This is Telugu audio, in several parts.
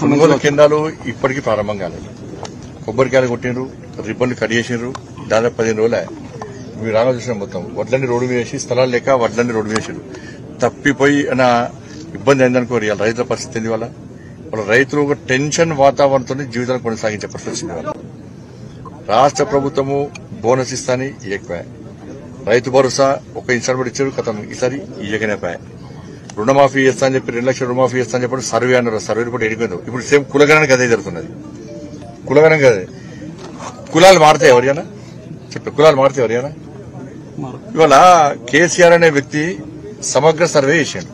కొనుగోలు కేంద్రాలు ఇప్పటికీ ప్రారంభం కాలేదు కొబ్బరికాయలు కొట్టిండ్రు రిబ్బన్లు కట్ చేసిండ్రు దాదాపు పదిహేను రోజులే మీరు రాగా చూసిన మొత్తం వడ్లన్నీ రోడ్డు మీద వేసి స్థలాలు లేక వడ్లన్నీ రోడ్డు మీద వేసారు తప్పిపోయి నా ఇబ్బంది అయిందనుకో ఇవాళ రైతుల పరిస్థితి ఏంది వాళ్ళ వాళ్ళ రైతులు ఒక టెన్షన్ వాతావరణంతో జీవితాలు కొనసాగించే పరిస్థితి వచ్చింది వాళ్ళ రాష్ట్ర ప్రభుత్వము బోనస్ ఇస్తాని ఇవ్వకపోయా రైతు భరోసా ఒక ఇన్స్టాల్మెంట్ ఇచ్చారు గతం ఈసారి ఇవ్వకనే పోయా రుణమాఫీ చేస్తా అని చెప్పి రెండు లక్షల రుణమాఫీ చేస్తా అని చెప్పి సర్వే అన్నారు సర్వే రిపోర్ట్ ఎడిపోయింది ఇప్పుడు సేమ్ కులగణానికి అదే జరుగుతున్నది కులగణం కదే కులాలు మారుతాయి ఎవరైనా చెప్పు కులాలు మారుతాయి ఎవరైనా ఇవాళ కేసీఆర్ అనే వ్యక్తి సమగ్ర సర్వే చేసిండు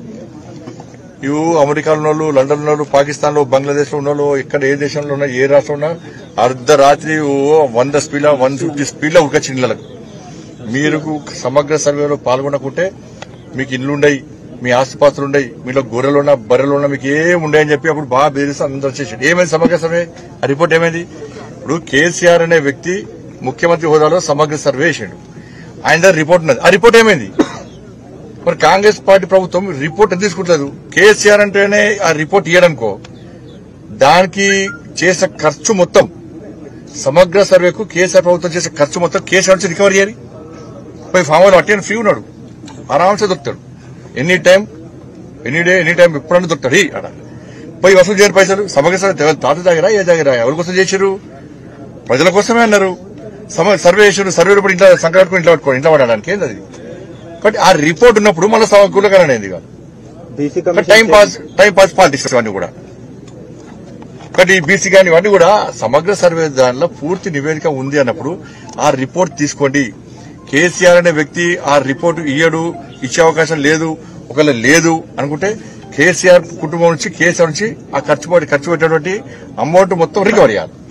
ఇవి అమెరికాలో ఉన్న వాళ్ళు లండన్ ఉన్న వాళ్ళు పాకిస్తాన్ లో బంగ్లాదేశ్ లో ఉన్న వాళ్ళు ఇక్కడ ఏ దేశంలో ఉన్నా ఏ రాష్ట్రం ఉన్నా అర్ధరాత్రి ఓ వంద స్పీడ్ వన్ ఫిఫ్టీ స్పీడ్ లో ఉడకొచ్చింది ఇళ్ళకు మీరు సమగ్ర సర్వేలో పాల్గొనకుంటే మీకు ఇల్లుండయి మీ ఆస్తిపాస్తులు ఉండయి మీలో గొర్రెలు ఉన్నా బర్రెలు ఉన్నా మీకు ఏం ఉండయని చెప్పి అప్పుడు బాగా బెదిరిస్తే అందరూ వచ్చేసాడు ఏమైంది సమగ్ర సర్వే ఆ రిపోర్ట్ ఏమైంది ఇప్పుడు కేసీఆర్ అనే వ్యక్తి ముఖ్యమంత్రి హోదాలో సమగ్ర సర్వే చేసిండు ఆయన దగ్గర రిపోర్ట్ ఉన్నది ఆ రిపోర్ట్ ఏమైంది మరి కాంగ్రెస్ పార్టీ ప్రభుత్వం రిపోర్ట్ ఎందుకు తీసుకుంటలేదు కేసీఆర్ అంటేనే ఆ రిపోర్ట్ ఇయ్యడనుకో దానికి చేసే ఖర్చు మొత్తం సమగ్ర సర్వేకు కేసీఆర్ ప్రభుత్వం చేసే ఖర్చు మొత్తం కేసీఆర్ నుంచి రికవర్ చేయాలి పోయి ఫామ్ హౌస్ అట్టేని ఫ్రీ ఉన్నాడు ఆరామ్సే దొరుకుతాడు any time any day any time ఎప్పుడన్నా దొరుకుతాడు ఈ ఆడ పోయి వసూలు చేయని పైసలు సమగ్ర సర్వే తాత దగ్గర ఏ దగ్గర ఎవరి కోసం చేశారు ప్రజల కోసమే అన్నారు సమ- సర్వే చేశారు సర్వే రిపోర్ట్ ఇంట్లో సంక్రాంతి ఇంట్లో పట్టుకోండి ఇంట్లో పడడానికి ఏంది అది కాబట్టి ఆ రిపోర్ట్ ఉన్నప్పుడు మళ్ళీ కులకరణ అయింది కాదు BC time pass time pass politics ఇవన్నీ కూడా కాబట్టి ఈ బీసీ కానీ ఇవన్నీ కూడా సమగ్ర సర్వే దానిలో పూర్తి నివేదిక ఉంది అన్నప్పుడు ఆ రిపోర్ట్ తీసుకోండి కేసీఆర్ అనే వ్యక్తి ఆ రిపోర్ట్ ఇయ్యడు ఇచ్చే అవకాశం లేదు ఒకవేళ లేదు అనుకుంటే కేసీఆర్ కుటుంబం నుంచి కేసీఆర్ నుంచి ఆ ఖర్చు పెట్టి ఖర్చు పెట్టేటువంటి అమౌంట్ మొత్తం రికవర్ చేయాలి